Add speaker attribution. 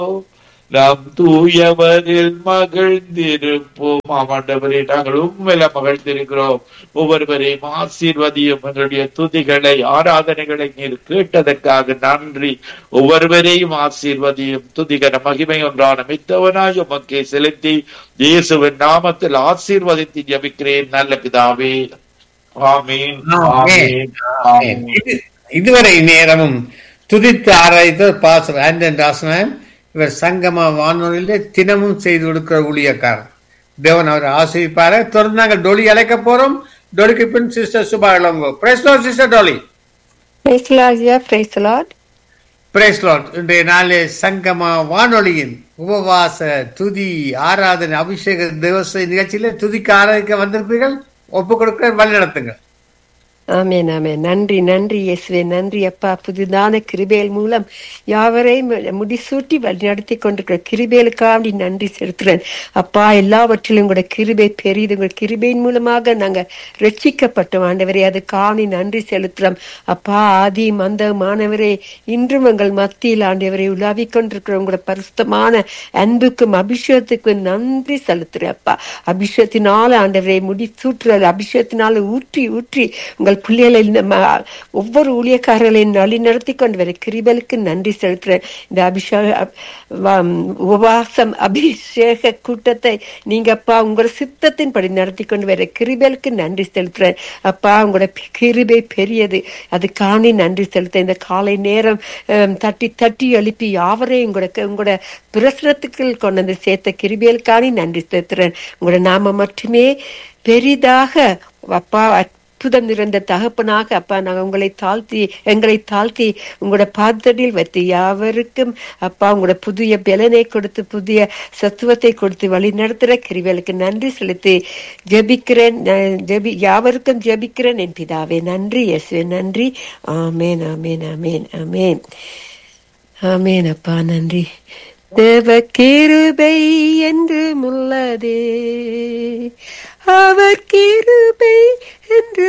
Speaker 1: நாம் தூயவரில் மகிழ்ந்திருப்போம் ஆமாண்டவரே நாங்கள் உண்மையில மகிழ்ந்திருக்கிறோம் ஒவ்வொருவரையும் ஆசீர்வதியும் எங்களுடைய துதிகளை ஆராதனைகளை நீர் கேட்டதற்காக நன்றி ஒவ்வொருவரையும் ஆசீர்வதியும் துதிகர மகிமை ஒன்றான மித்தவனாய் உமக்கே செலுத்தி இயேசுவின் நாமத்தில் ஆசீர்வதித்து ஜபிக்கிறேன் நல்ல பிதாவே ஆமீன் ஆமீன் ஆமீன்
Speaker 2: இது- இதுவரை நேரமும் துதித்து ஆராய்த்து பாசர் ஆண்டன் ராசனாயன் இவர் சங்கம வானொலியில தினமும் செய்து கொடுக்கிற ஊழியக்காரர் தேவன் அவர் ஆசிரிப்பாரு தொடர்ந்து நாங்கள் டொலி அழைக்க போறோம் டொலிக்கு பின் sister Subha Elango praise Lord sister Dolly
Speaker 3: Praise the Lord, yeah, praise the Lord.
Speaker 2: Praise Lord இன்றைய நாளே சங்கம வானொலியின் உபவாச துதி ஆராதனை அபிஷேக திவச நிகழ்ச்சியில துதிக்கு ஆராதிக்க வந்திருப்பீர்கள் ஒப்பு கொடுக்க வழி நடத்துங்க
Speaker 3: ஆமென் ஆமென் நன்றி நன்றி இயேசுவே நன்றி அப்பா புதிதான கிருபேல் மூலம் யாவரையும் முடிசூட்டி வழிநடத்தி கொண்டிருக்கிற கிருபேலுக்காண்டி நன்றி செலுத்துறேன் அப்பா எல்லாவற்றிலும் கூட கிருபை பெரியது உங்கள் கிருபையின் மூலமாக நாங்க ரட்சிக்கப்பட்டோம் ஆண்டவரே அது காணி நன்றி செலுத்துறோம் அப்பா ஆதி மந்த மாணவரே இன்றும் எங்கள் மத்தியில் ஆண்டவரை உலாவிக் கொண்டிருக்கிற உங்களோட பரிசுத்தமான அன்புக்கும் அபிஷேகத்துக்கும் நன்றி செலுத்துறேன் அப்பா அபிஷேகத்தினால ஆண்டவரை முடி சூற்றுறது அபிஷேகத்தினால ஊற்றி ஊற்றி உங்கள் பிள்ளைகளை இந்த ம- ஒவ்வொரு ஊழியக்காரர்களையும் வழி நடத்தி கொண்டு வர கிருபலுக்கு நன்றி செலுத்துறேன் இந்த அபிஷேக வ- உபவாசம் அபிஷேக கூட்டத்தை நீங்க அப்பா உங்களோட சித்தத்தின்படி நடத்தி கொண்டு வர கிருபலுக்கு நன்றி செலுத்துறேன் அப்பா உங்களோட பி- கிருபை பெரியது அது காணி நன்றி செலுத்த இந்த காலை நேரம் ஹம், தட்டி தட்டி எழுப்பி யாவரையும் உங்களோட உங்களோட பிரசனத்துக்கு கொண்டு வந்து சேர்த்த கிருபையில் காணி நன்றி செலுத்துறேன் உங்களோட நாம மட்டுமே பெரிதாக அப்பா அற்புதம் நிறைந்த தகப்பனாக அப்பா நாங்கள் உங்களை தாழ்த்தி எங்களை தாழ்த்தி உங்களோட பாதடியில் வைத்து யாவருக்கும் அப்பா உங்களோட புதிய பலனை கொடுத்து புதிய சத்துவத்தை கொடுத்து வழி நடத்துகிற கிருவிகளுக்கு நன்றி செலுத்தி ஜெபிக்கிறேன் நான் ஜெபி யாவருக்கும் ஜெபிக்கிறேன் என் பிதாவே நன்றி இயேசுவே நன்றி ஆமேன் ஆமேன் ஆமேன் ஆமேன் ஆமேன் அப்பா நன்றி தேவ கிருபை என்று முள்ளதே அவர் கிருபை என்று